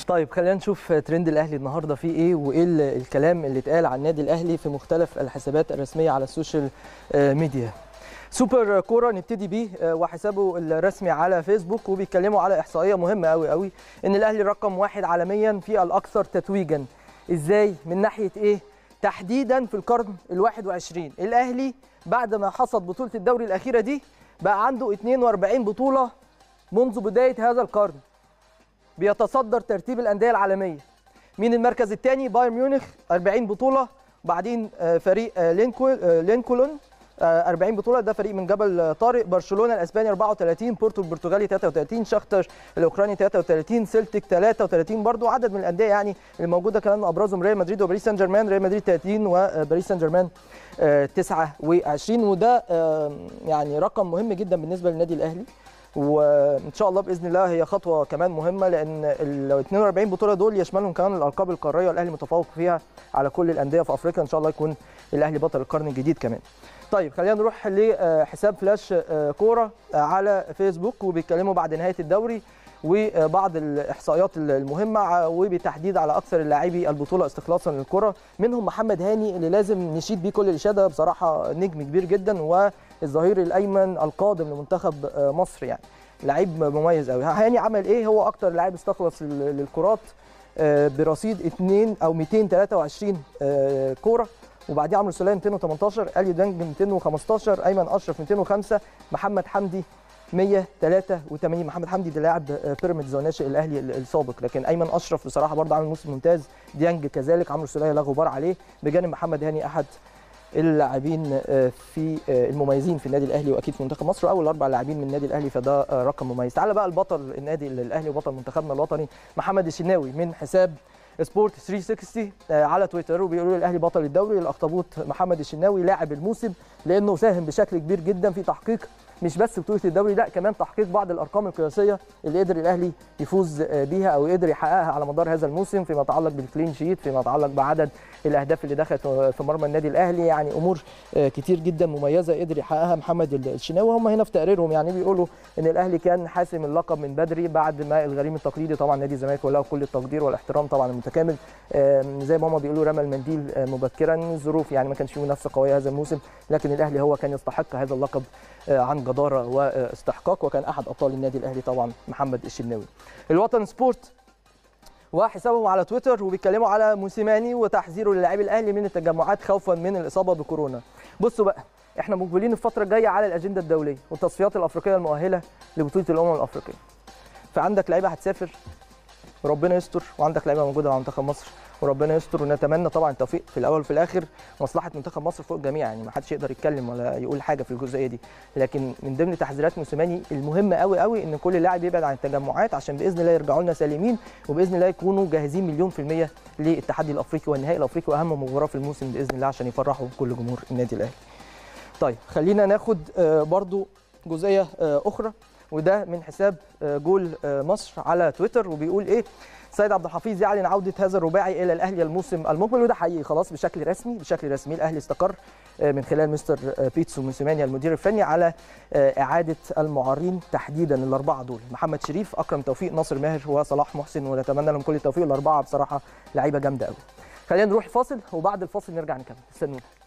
طيب خلينا نشوف ترند الاهلي النهارده فيه ايه وايه ال- الكلام اللي اتقال عن النادي الاهلي في مختلف الحسابات الرسميه على السوشيال آه، ميديا سوبر كوره نبتدي بيه آه، وحسابه الرسمي على فيسبوك وبيتكلموا على احصائيه مهمه قوي قوي ان الاهلي رقم واحد عالميا في الاكثر تتويجا ازاي من ناحيه ايه تحديدا في القرن ال21 الاهلي بعد ما حصد بطوله الدوري الاخيره دي بقى عنده 42 بطوله منذ بدايه هذا القرن بيتصدر ترتيب الانديه العالميه مين المركز الثاني بايرن ميونخ 40 بطوله وبعدين آه، فريق آه، لينكول آه، لينكولن آه، 40 بطوله ده فريق من جبل آه، طارق برشلونه الاسباني 34 بورتو البرتغالي 33 شختر الاوكراني 33 سيلتيك 33 برضو عدد من الانديه يعني اللي موجوده كمان ابرزهم ريال مدريد وباريس سان جيرمان ريال مدريد 30 وباريس سان جيرمان آه، 29 وده آه، يعني رقم مهم جدا بالنسبه للنادي الاهلي وان شاء الله باذن الله هي خطوه كمان مهمه لان ال 42 بطوله دول يشملهم كمان الالقاب القاريه والاهلي متفوق فيها على كل الانديه في افريقيا ان شاء الله يكون الاهلي بطل القرن الجديد كمان طيب خلينا نروح لحساب فلاش آه، كوره آه، على فيسبوك وبيتكلموا بعد نهايه الدوري وبعض الاحصائيات المهمه ع- وبالتحديد على اكثر اللاعبي البطوله استخلاصا للكره منهم محمد هاني اللي لازم نشيد بيه كل الاشاده بصراحه نجم كبير جدا والظهير الايمن القادم لمنتخب آه، مصر يعني لعيب مميز قوي هاني عمل ايه هو اكتر لاعب استخلص لل- للكرات آه، برصيد 2 او 223 آه، كوره وبعديه عمرو سليم 218 اليو دانج 215 ايمن اشرف 205 محمد حمدي 183 محمد حمدي ده لاعب آه، بيراميدز وناشئ الاهلي ال- السابق لكن ايمن اشرف بصراحه برضه عامل موسم ممتاز ديانج كذلك عمرو سليم لا غبار عليه بجانب محمد هاني احد اللاعبين آه، في آه، المميزين في النادي الاهلي واكيد في منتخب مصر اول اربع لاعبين من النادي الاهلي فده آه، رقم مميز تعال بقى البطل النادي الاهلي وبطل منتخبنا الوطني محمد الشناوي من حساب سبورت 360 آه، على تويتر وبيقولوا الاهلي بطل الدوري الاخطبوط محمد الشناوي لاعب الموسم لانه ساهم بشكل كبير جدا في تحقيق مش بس بطوله الدوري لا كمان تحقيق بعض الارقام القياسيه اللي قدر الاهلي يفوز آه، بيها او قدر يحققها على مدار هذا الموسم فيما يتعلق بالكلين شيت فيما يتعلق بعدد الاهداف اللي دخلت في مرمى النادي الاهلي يعني امور آه، كتير جدا مميزه قدر يحققها محمد الشناوي هم هنا في تقريرهم يعني بيقولوا ان الاهلي كان حاسم اللقب من بدري بعد ما الغريم التقليدي طبعا نادي الزمالك وله كل التقدير والاحترام طبعا المتكامل آم، زي ما هم بيقولوا رمى المنديل آه، مبكرا ظروف يعني ما كانش فيه منافسه قويه هذا الموسم لكن الاهلي هو كان يستحق هذا اللقب آه، عن جداره واستحقاق وكان احد ابطال النادي الاهلي طبعا محمد الشناوي الوطن سبورت وحسابهم على تويتر وبيتكلموا على موسيماني وتحذيره للاعبي الاهلي من التجمعات خوفا من الاصابه بكورونا بصوا بقى احنا مقبلين الفتره الجايه على الاجنده الدوليه والتصفيات الافريقيه المؤهله لبطوله الامم الافريقيه فعندك لعيبه هتسافر وربنا يستر وعندك لعيبه موجوده مع منتخب مصر وربنا يستر ونتمنى طبعا التوفيق في الاول وفي الاخر مصلحه منتخب مصر فوق الجميع يعني ما حدش يقدر يتكلم ولا يقول حاجه في الجزئيه دي لكن من ضمن تحذيرات موسيماني المهمه قوي قوي ان كل لاعب يبعد عن التجمعات عشان باذن الله يرجعوا لنا سالمين وباذن الله يكونوا جاهزين مليون في الميه للتحدي الافريقي والنهائي الافريقي واهم مباراه في الموسم باذن الله عشان يفرحوا كل جمهور النادي الاهلي. طيب خلينا ناخد آه، برضو جزئيه آه، اخرى وده من حساب آه، جول آه، مصر على تويتر وبيقول ايه سيد عبد الحفيظ يعلن عوده هذا الرباعي الى الاهلي الموسم المقبل وده حقيقي خلاص بشكل رسمي بشكل رسمي الاهلي استقر آه، من خلال مستر آه، بيتسو موسيماني المدير الفني على آه، اعاده المعارين تحديدا الاربعه دول محمد شريف اكرم توفيق ناصر ماهر وصلاح محسن ونتمنى لهم كل التوفيق الاربعه بصراحه لعيبه جامده قوي خلينا نروح فاصل وبعد الفاصل نرجع نكمل استنونا